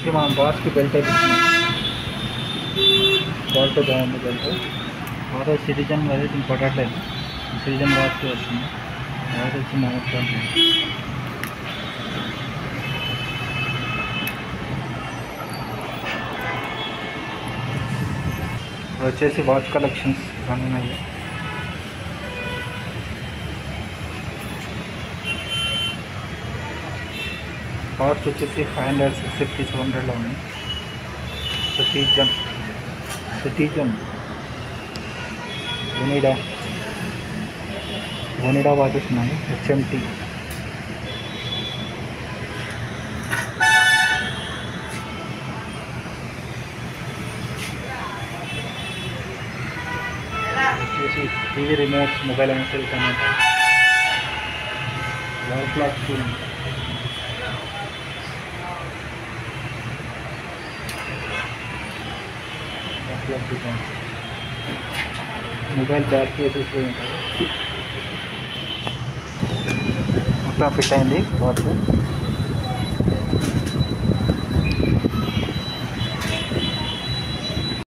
వచ్చేసి మనం బాస్కి బెల్ట్ వేపిస్తున్నాం క్వాలిటీ బాగుంది బెల్ట్ తర్వాత సిటిజన్ అదే దీనికి పట్టట్లేదు సిటిజన్ బాస్కి వస్తుంది తర్వాత వచ్చి మనకు ఇప్పుడు వచ్చేసి వాచ్ కలెక్షన్స్ రన్ ఉన్నాయి కాస్ట్ వచ్చేసి five hundred six fifty seven హండ్రెడ్లో ఉన్నాయి Citizen Citizen Onida Onida watches ఉన్నాయి హెచ్ఎంటీ వచ్చేసి TV remotes mobile and cell connect wall clock school mobile back cases ఉంటాయి మొత్తం ఫిట్ అయింది వాచ్